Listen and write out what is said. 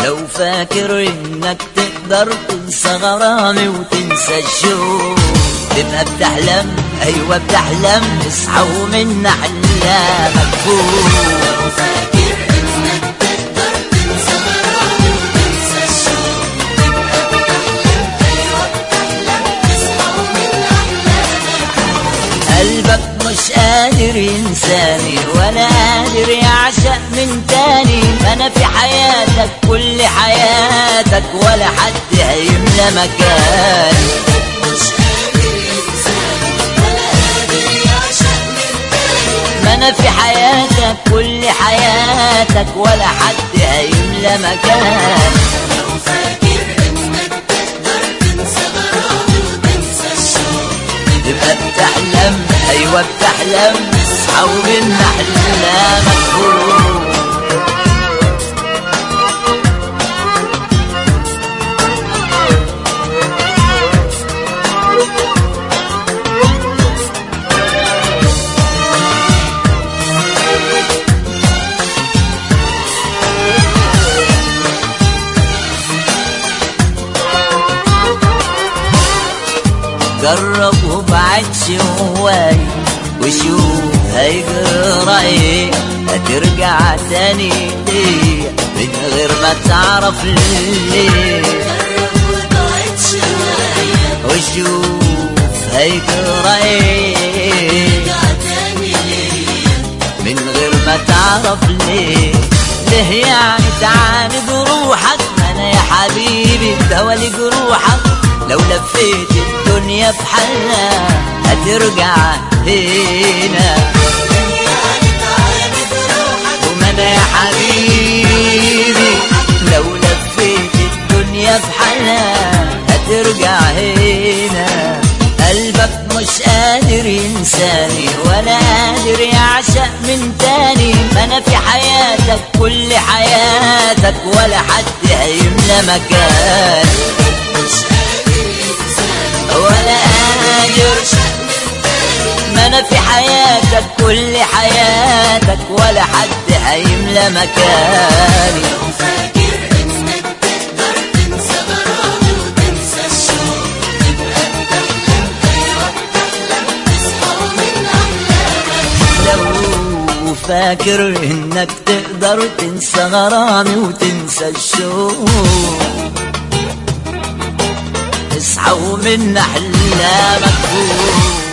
لو فاكر انك تقدر تنسى غرامي وتنسى الشوق تبقى بتحلم ايوه بتحلم اصحى ومن احلامك فوق لو فاكر انك تقدر تنسى غرامي وتنسى الشوق تبقى بتحلم ايوه بتحلم تصحى ومن احلامك قلبك مش قادر ينساني ولا قادر يعشق من تاني انا في حياتك كل حياتك ولا حد هيملى مكاني مش قادر ينساني ولا قادر يعشق من تاني ما انا في حياتك كل حياتك ولا حد هيملى مكاني لو فاكر انك تقدر تنسى غرامي وتنسى الشوق تبقى بتحلم ايوه بتحلم اصحى ومن احلامك فوق جرب وبعدش هواي وشوف هيجرى ايه هترجع تاني ليه من غير ما تعرف ليه جرب وبعد شوية وشوف هيجرى ايه ارجع تاني ليا من غير ما تعرف ليه ليه يعني تعاند روحك ما انا يا حبيبي الدوا لجروحك لو لفيت الدنيا بحالها هترجع هنا يعني تعاند روحك وما انا يا حبيبي لو لفيت الدنيا بحالها هترجع هنا قلبك مش قادر ينساني ولا قادر يعشق من تاني ما انا في حياتك كل حياتك ولا حد هيملى مكاني مش قادر ينساني ولا قادر يعشق من تاني ما انا في حياتك كل حياتك ولا حد هيملى مكاني لو فاكر انك تقدر تنسى غرامي وتنسى الشوق تبقى بتحلم ايوه بتحلم تصحى ومن احلامك لو فاكر انك تقدر تنسى غرامي وتنسى الشوق اصحى ومن احلامك فوق